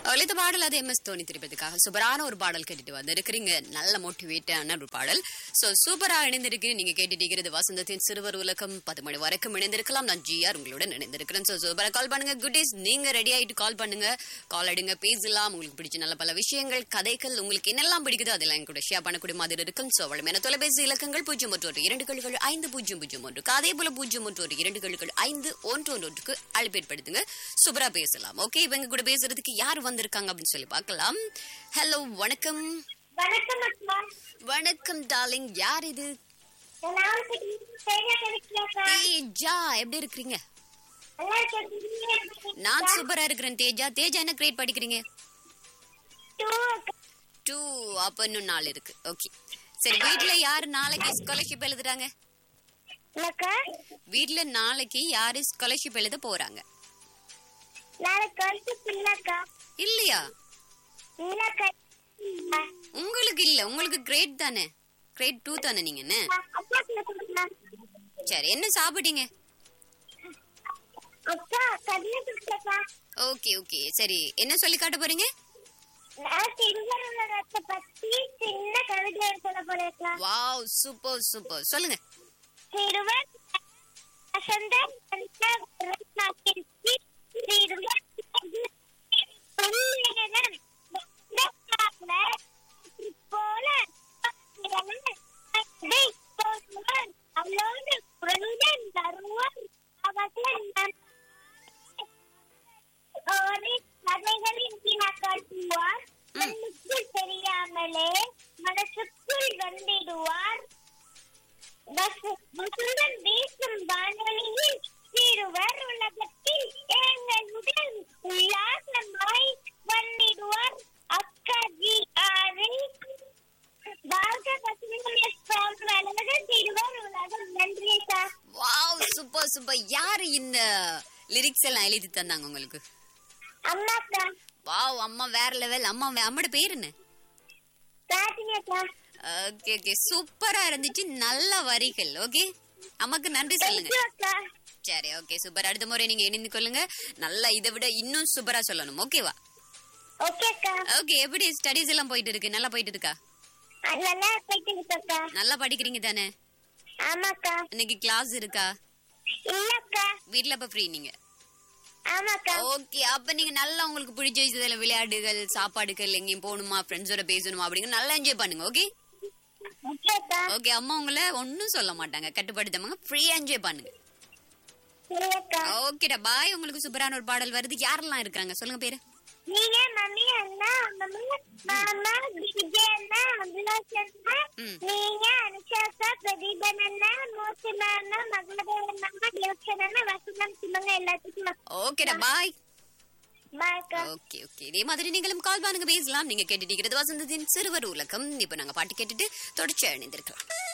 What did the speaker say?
அவளித்த பாடல் அது M S Dhoni திருப்பதுக்காக சூப்பரான ஒரு பாடல் கேட்டுட்டு வந்திருக்கிறீங்க நல்ல மோட்டிவேட்டான ஒரு பாடல் சோ சூப்பரா இணைந்திருக்கு நீங்க கேட்டுட்டு இருக்கிறது வசந்தத்தின் சிறுவர் உலகம் பத்து மணி வரைக்கும் இணைந்திருக்கலாம் நான் ஜிஆர் உங்களுடன் இணைந்திருக்கிறேன் சோ சூப்பரா கால் பண்ணுங்க குட் டேஸ் நீங்க ரெடி ஆயிட்டு கால் பண்ணுங்க கால் எடுங்க பேசலாம் உங்களுக்கு பிடிச்ச நல்ல பல விஷயங்கள் கதைகள் உங்களுக்கு என்னெல்லாம் பிடிக்குதோ அதெல்லாம் கூட ஷேர் பண்ணக்கூடிய மாதிரி இருக்கும் சோ வளமையான தொலைபேசி இலக்கங்கள் பூஜ்ஜியம் ஒன்று ஒன்று இரண்டு கழுகள் ஐந்து பூஜ்ஜியம் பூஜ்ஜியம் ஒன்று அதே போல பூஜ்ஜியம் ஒன்று ஒரு இரண்டு கழுகள் ஐந்து ஒன்று ஒன்று ஒன்றுக்கு அழைப்பேற்படுத்துங்க சூப்பரா பேசலாம் ஓகே இவங்க கூட பேசுறதுக்கு யார் வந்திருக்காங்க அப்படின்னு சொல்லி பார்க்கலாம் ஹலோ வணக்கம் வணக்கம் அக்கா வணக்கம் டார்லிங் யார் இது நான் சரியா கிடைக்கலக்கா தேஜா எப்படி இருக்கிறீங்க நல்லா இருக்கேன் நான் சூப்பரா இருக்கிறேன் தேஜா தேஜா என்ன கிரேட் படிக்கிறீங்க டூ அக்கா டூ அப்ப இன்னும் நாலு இருக்கு ஓகே சரி வீட்ல யாரு நாளைக்கு ஸ்காலர்ஷிப் எழுதுறாங்க அக்கா வீட்ல நாளைக்கு யாரு ஸ்காலர்ஷிப் எழுத போறாங்க நாளைக்கு வந்து பிள்ளைக்கா இல்லையா இல்லக்கா உங்களுக்கு இல்ல உங்களுக்கு கிரேட் தானே கிரேட் டூ தானே நீங்க என்ன அப்பா கொடுக்கலாம் சரி என்ன சாப்பிட்டீங்க அக்கா கல்ல கொடுக்கக்கா ஓகே ஓகே சரி என்ன சொல்லி காட்ட போறீங்க நான் திருவள்ளுவரத்தை பத்தி சின்ன கவிதை சொல்ல போறேக்கா வாவ் சூப்பர் சூப்பர் சொல்லுங்க திருவர் வசந்த வந்த வரலாற்றிற்கு திருவர் உண்மையினர் வந்தகால போல இதை போல்வர் அவளோடு குரலுடன் தருவர் அவர்கள் நம் ஒரு கதைகளின் காட்டுவார் கண்ணுக்கு தெரியாமலே மனசுக்குள் வந்திடுவார் வச- வசந்தம் வீசும் வானொலியில் சிறுவர் உலகத்தில் எங்களுடன் உல்லாசமாய் வந்திடுவார் அக்காஜி ஆரை வாழ்க வசந்தம் போன்ற அளவு சிறுவர் உலகம் நன்றி சார் வாவ் சூப்பர் சூப்பர் யாரு இந்த லிரிக்ஸ் எல்லாம் எழுதி தந்தாங்க உங்களுக்கு அம்மாக்கா வாவ் அம்மா வேற லெவல் அம்மா வே- அம்மாட பேர் என்ன ராஜினியக்கா ஓகே ஓகே சூப்பரா இருந்துச்சு நல்ல வரிகள் ஓகே அம்மாக்கு நன்றி சொல்லுங்க அக்கா சரி ஓகே சூப்பர் அடுத்த முறை நீங்க இணைந்து கொள்ளுங்க நல்லா இதை விட இன்னும் சூப்பரா சொல்லணும் ஓகேவா ஓகேக்கா ஓகே எப்படி ஸ்டடீஸ் எல்லாம் போயிட்டு இருக்கு நல்லா போயிட்டு இருக்கா நல்லா போயிட்டு இருக்கா நல்லா படிக்கிறீங்க தானே ஆமாக்கா இன்னைக்கு கிளாஸ் இருக்கா இல்லக்கா வீட்ல அப்ப ஃப்ரீ நீங்க ஆமாக்கா ஓகே அப்ப நீங்க நல்லா உங்களுக்கு பிடிச்ச இதுல விளையாட்டுகள் சாப்பாடுகள் எங்கேயும் போகணுமா ஃப்ரெண்ட்ஸோட பேசணுமா அப்படிங்க நல்லா என்ஜாய் பண்ணுங்க ஓகே ஓகேக்கா ஓகே அம்மா உங்களை ஒன்னும் சொல்ல மாட்டாங்க கட்டுப்படுத்தாமங்க ஃப்ரீயா என்ஜாய் பண்ணுங்க சரிக்கா ஓகேடா பாய் உங்களுக்கு சூப்பரான ஒரு பாடல் வருது யாரெல்லாம் இருக்காங்க சொல்லுங்க பேரு நீங்க மம்மி அண்ணா மம்மி மாமா விஜய் அண்ணா அபிலாஷ் அண்ணா ம். நீங்க அனுஷாக்கா பிரதீபன் அண்ணா மூர்த்திமா அண்ணா மகளதேவன் அண்ணா தேவசன் அண்ணா வசந்தம் சிவங்க எல்லாத்துக்கும் ஓகேடா பாய் பாய்க்கா ஓகே ஓகே இதே மாதிரி நீங்களும் கால் பண்ணுங்க பேசலாம் நீங்க கேட்டுட்டு இருக்கிறது வசந்தத்தின் சிறுவர் உலகம் இப்ப நாங்க பாட்டு கேட்டுட்டு தொடர்ச்சி அணிந்திருக்கலாம்